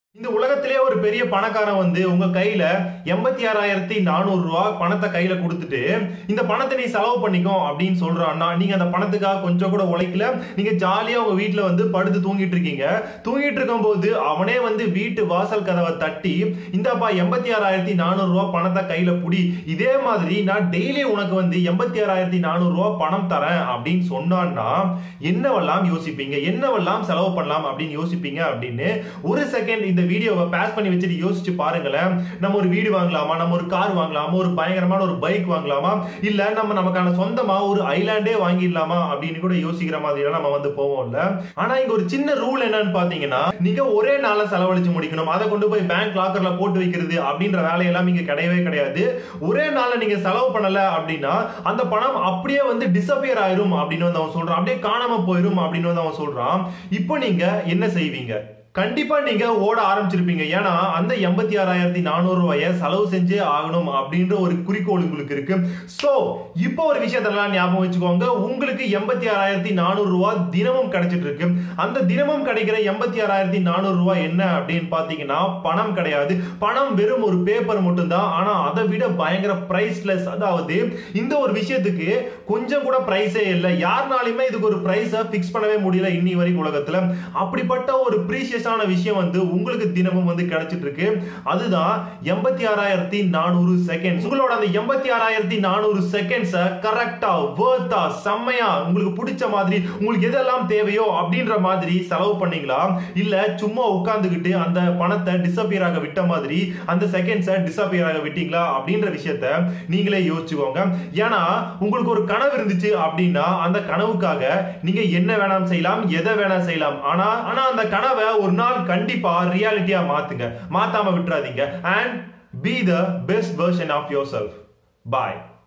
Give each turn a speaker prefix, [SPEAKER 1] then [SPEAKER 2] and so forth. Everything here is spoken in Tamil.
[SPEAKER 1] இந்த உலகத்திலே ஒரு பெரிய பணக்காரன் வந்து உங்க கையில எண்பத்தி ஆறாயிரத்தி நானூறு ரூபா பணத்தை கையில கொடுத்துட்டு இந்த பணத்தை நீ செலவு பண்ணிக்கோ அப்படின்னு சொல்றான்னா நீங்க அந்த பணத்துக்காக கொஞ்சம் கூட உழைக்கல நீங்க ஜாலியா உங்க வீட்டுல வந்து படுத்து தூங்கிட்டு இருக்கீங்க தூங்கிட்டு இருக்கும் போது அவனே வந்து வீட்டு வாசல் கதவை தட்டி இந்தாப்பா எண்பத்தி ஆறாயிரத்தி நானூறு ரூபா பணத்தை கையில புடி இதே மாதிரி நான் டெய்லி உனக்கு வந்து எண்பத்தி ஆறாயிரத்தி நானூறு ரூபா பணம் தரேன் அப்படின்னு சொன்னான்னா என்னவெல்லாம் யோசிப்பீங்க என்னவெல்லாம் செலவு பண்ணலாம் அப்படின்னு யோசிப்பீங்க அப்படின்னு ஒரு செகண்ட் இந்த வீடியோவை பாஸ் பண்ணி வச்சுட்டு யோசிச்சு பாருங்களேன் நம்ம ஒரு வீடு வாங்கலாமா நம்ம ஒரு கார் வாங்கலாமா ஒரு பயங்கரமான ஒரு பைக் வாங்கலாமா இல்ல நம்ம நமக்கான சொந்தமா ஒரு ஐலாண்டே வாங்கிடலாமா அப்படின்னு கூட யோசிக்கிற மாதிரி நம்ம வந்து போவோம்ல ஆனா இங்க ஒரு சின்ன ரூல் என்னன்னு பாத்தீங்கன்னா நீங்க ஒரே நாள்ல செலவழிச்சு முடிக்கணும் அதை கொண்டு போய் பேங்க் லாக்கர்ல போட்டு வைக்கிறது அப்படின்ற வேலையெல்லாம் இங்க கிடையவே கிடையாது ஒரே நாள்ல நீங்க செலவு பண்ணல அப்படின்னா அந்த பணம் அப்படியே வந்து டிசப்பியர் ஆயிரும் அப்படின்னு வந்து அவன் சொல்றான் அப்படியே காணாம போயிரும் அப்படின்னு வந்து அவன் சொல்றான் இப்போ நீங்க என்ன செய்வீங்க கண்டிப்பா நீங்க ஓட ஆரம்பிச்சிருப்பீங்க ஏன்னா அந்த எண்பத்தி ஆறாயிரத்தி நானூறு ரூபாய செலவு செஞ்சே ஆகணும் அப்படின்ற ஒரு குறிக்கோள் உங்களுக்கு இருக்கு சோ இப்போ ஒரு விஷயத்தெல்லாம் ஞாபகம் வச்சுக்கோங்க உங்களுக்கு எண்பத்தி ஆறாயிரத்தி நானூறு ரூபாய் தினமும் கிடைச்சிட்டு இருக்கு அந்த தினமும் கிடைக்கிற எண்பத்தி ஆறாயிரத்தி நானூறு ரூபாய் என்ன அப்படின்னு பாத்தீங்கன்னா பணம் கிடையாது பணம் வெறும் ஒரு பேப்பர் மட்டும்தான் ஆனா அதை விட பயங்கர பிரைஸ்லெஸ் அதாவது இந்த ஒரு விஷயத்துக்கு கொஞ்சம் கூட பிரைஸே இல்லை யாருனாலுமே இதுக்கு ஒரு பிரைஸை பிக்ஸ் பண்ணவே முடியல இன்னி வரைக்கும் உலகத்துல அப்படிப்பட்ட ஒரு ப்ரீஷியஸான விஷயம் வந்து உங்களுக்கு தினமும் வந்து கிடைச்சிட்டு இருக்கு அதுதான் எண்பத்தி ஆறாயிரத்தி நானூறு செகண்ட்ஸ் உங்களோட அந்த எண்பத்தி ஆறாயிரத்தி நானூறு செகண்ட்ஸை கரெக்டா வேர்த்தா செம்மையா உங்களுக்கு பிடிச்ச மாதிரி உங்களுக்கு எதெல்லாம் தேவையோ அப்படின்ற மாதிரி செலவு பண்ணீங்களா இல்ல சும்மா உட்கார்ந்துகிட்டு அந்த பணத்தை டிசப்பியர் ஆக விட்ட மாதிரி அந்த செகண்ட்ஸை டிசப்பியர் ஆக விட்டீங்களா அப்படின்ற விஷயத்த நீங்களே யோசிச்சுக்கோங்க ஏன்னா உங்களுக்கு ஒரு கனவு இருந்துச்சு அப்படின்னா அந்த கனவுக்காக நீங்க என்ன வேணாம் செய்யலாம் எதை வேணாம் செய்யலாம் ஆனா ஆனா அந்த கனவை ஒரு நாள் கண்டிப்பா ரியாலிட்டியா மாத்துங்க மாத்தாம விட்டுறாதீங்க and be the best version of yourself bye